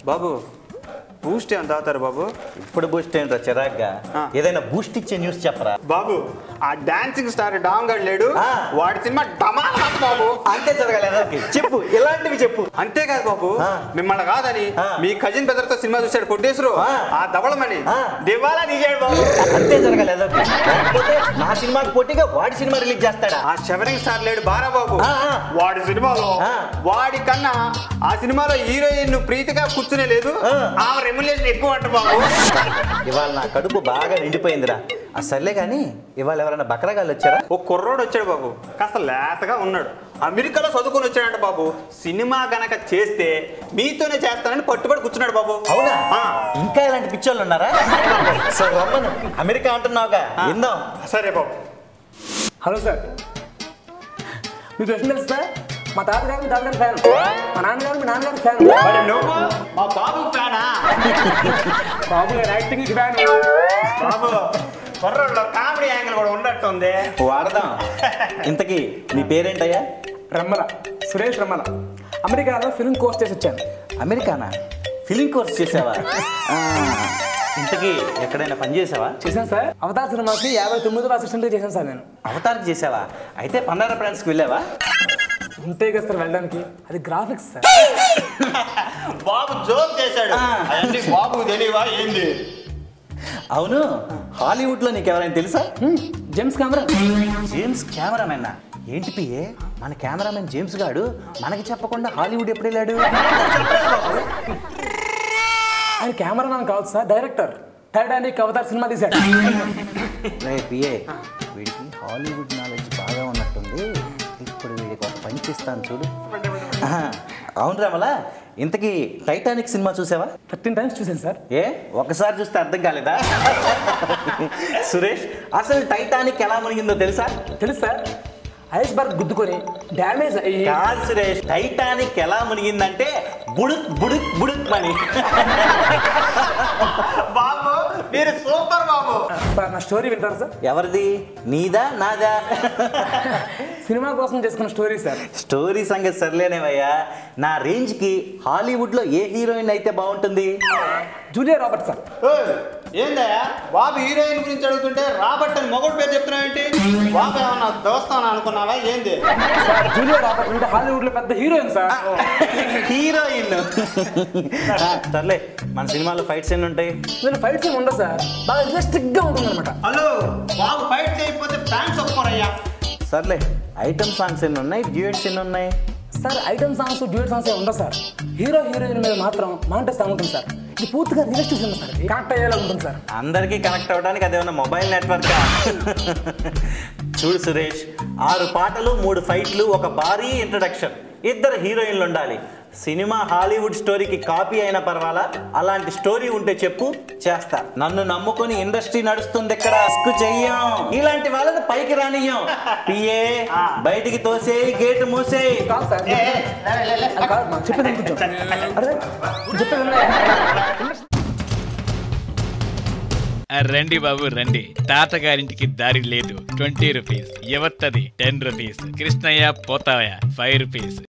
బాబు Boost ఏమైనా తాగుతారు బాబు ఇప్పుడు బూస్ట్ ఏంట్రా చిరాగ్గా ఆ. ఏదైనా బూస్ట్ ఇచ్చే న్యూస్ చెప్పరా బాబు ఆ డాన్సింగ్ స్టార్ డామ్ గడ్ లేడు ఆ. వాడి సినిమా డమాల్ హిట్ బాబు అంతే జరగాలి అందరికి చెప్పు ఇలాంటివి చెప్పు అంతేకాదు బాబు ఆ. మిమ్మల్ని కాదని ఆ. మీ కజిన్ బ్రదర్ తో సినిమా చూశాడు కొట్టేశ్వరు ఆ. ఆ దవళమని ఆ. దివాలా తీసాడు బాబు అంతే జరగాలి అందరికి లేకపోతే నా సినిమాకి పోటీగా వాడి సినిమా రిలీజ్ చేస్తాడా ఆ షవరింగ్ స్టార్ లేడు బారా బాబు ఆ, ఆ. వాడి సినిమాలో ఆ. వాడి కన్నా ఆ సినిమాలో హీరోయిన్ ప్రీతిగా కూర్చునే లేదు ఆ. ఆమె రెమ్యులేషన్ ఎక్కువ అంట బాబు ఇవాళ నా కడుపు బాగా నిండిపోయిందిరా అసలే కానీ ఇవాళ ఎవరైనా బకరగాళ్ళు వచ్చారా ఒక కుర్రోడు వచ్చాడు బాబు కాస్త లేతగా ఉన్నాడు అమెరికాలో చదువుకొని వచ్చాడంట బాబు సినిమా గనక చేస్తే మీతోనే చేస్తానని పట్టుబడి కూర్చున్నాడు బాబు అవునా ఆ. ఇంకా ఇలాంటి పిచ్చోళ్ళు ఉన్నారా సో రమ్మను అమెరికా అంటున్నావుగా విందాం సరే బాబు హలో సార్ మీకు ప్రశ్న తెలుసు సార్ మా తాతగారు మీ తాతగారు ఫ్యాన్ మా నాన్నగారు మీ నాన్నగారు ఫ్యాన్ మరి నువ్వు మా బాబు ఫ్యానా బాబు గారు యాక్టింగ్ ఫ్యాన్ బాబు కుర్రోడ్లో కామెడీ యాంగిల్ కూడా ఉన్నట్టుంది వాడదాం ఇంతకీ నీ పేరేంటయ్యా రమ్మల సురేష్ రమ్మల అమెరికాలో ఫిల్మ్ కోర్స్ చేసి వచ్చాను అమెరికానా ఫిలిం కోర్స్ చేసావా ఆ, ఇంతకీ ఎక్కడైనా పని చేసావా చేశాను సార్ అవతార్ సినిమాకి యాభై తొమ్మిదిలో అసిస్టెంట్గా చేశాను సార్ నేను అవతారం చేసావా అయితే పందార ఫ్రెండ్స్కి వెళ్ళావా ఉంటే కదా సార్ వెళ్ళడానికి అది గ్రాఫిక్స్ సార్ బాబు జోక్ చేశాడు ఆ. అవన్నీ బాబు తెలియవా ఏంది అవును హాలీవుడ్లో నీకు ఎవరైనా తెలుసా జేమ్స్ కెమెరా జేమ్స్ కెమెరామెన్ ఏంటి పిఏ మన కెమెరామెన్ జేమ్స్ గాడు మనకి చెప్పకుండా హాలీవుడ్ ఎప్పుడు వెళ్ళాడు ఆయన కెమెరామెన్ కావచ్చు సార్ డైరెక్టర్ టైటానిక్ అవతార్ సినిమా తీశాడు రే పిఏ వీడికి హాలీవుడ్ నాలెడ్జ్ బాగా ఉన్నట్టుంది ఇప్పుడు వీడికి ఒక పని చేస్తాను చూడు ఆహా, అవును రామలా ఇంతకీ టైటానిక్ సినిమా చూసావా థర్టీన్ టైమ్స్ చూశాను సార్ ఏ ఒకసారి చూస్తే అర్థం కాలేదా సురేష్ అసలు టైటానిక్ ఎలా మునిగిందో తెలుసా తెలుసు సార్ ఐస్ బర్గ్ గుద్దుకొని డ్యామేజ్ అయ్యి కాదు సురేష్ టైటానిక్ ఎలా మునిగిందంటే బుడుక్ బుడుక్ బుడుక్ మని బాబు మీరు సూపర్ బాబు సార్ నా స్టోరీ వింటారు సార్ ఎవరిది నీదా నాదా సినిమా కోసం చేసుకున్న స్టోరీ సార్ స్టోరీ సంగతి సర్లేనేవయ్యా నా రేంజ్కి హాలీవుడ్లో ఏ హీరోయిన్ అయితే బాగుంటుంది జూలియా రాబర్ట్ సార్ ఏయ్, ఏందయ్యా బాబు హీరోయిన్ గురించి అడుగుతుంటే రాబర్ట్ అని మొగడు పేరు చెప్తున్నావు ఏంటి బాబు ఏమన్నా దోస్తాను అనుకున్నావా ఏంది సార్ జూలియా రాబర్ట్ అంటే హాలీవుడ్ లో పెద్ద హీరోయిన్ సార్ హీరోయిన్ సర్లే మన సినిమాలో ఫైట్స్ ఎన్ని ఉంటాయి నేను ఫైట్స్ ఏమి ఉండదు సార్ బాగా రియలిస్టిక్ గా ఉంటుంది అనమాట హలో బాబు ఫైట్ చేయకపోతే ఫ్యాన్స్ ఒప్పుకోరయ్యా సర్లే ఐటమ్ సాంగ్స్ ఎన్ని ఉన్నాయి డ్యూయట్స్ ఎన్ని ఉన్నాయి sir item songs duet songs ఏమి ఉండవు సార్ హీరో హీరోయిన్ మీద మాత్రం మాంటే సాంగ్ ఉంటుంది సార్ ఇది పూర్తిగా రియలిస్టిక్ సినిమా సార్ కనెక్ట్ అయ్యేలా ఉంటుంది సార్ అందరికీ కనెక్ట్ అవ్వడానికి అదేమన్నా మొబైల్ నెట్వర్క్ చూడు సురేష్ ఆరు పాటలు మూడు ఫైట్లు ఒక భారీ ఇంట్రడక్షన్ ఇద్దరు హీరోయిన్లు ఉండాలి సినిమా హాలీవుడ్ స్టోరీకి కాపీ అయినా పర్వాలా అలాంటి స్టోరీ ఉంటే చెప్పు చేస్తా నన్ను నమ్ముకొని ఇండస్ట్రీ నడుస్తుంది ఇక్కడ అస్కు చెయ్యం ఇలాంటి వాళ్ళని పైకి రానియ్యం పిఏ బయటికి తోసేయి గేటు మూసేయి కాదు సార్ అది కాదు మా చెప్పేది కొంచెం అరే చెప్పేది వినరా? ఆ, రండి బాబు రండి తాతగారింటికి దారి లేదు ట్వంటీ రూపీస్ యువత్తది టెన్ రూపీస్ కృష్ణయ్య పోతావయ్య ఫైవ్ రూపీస్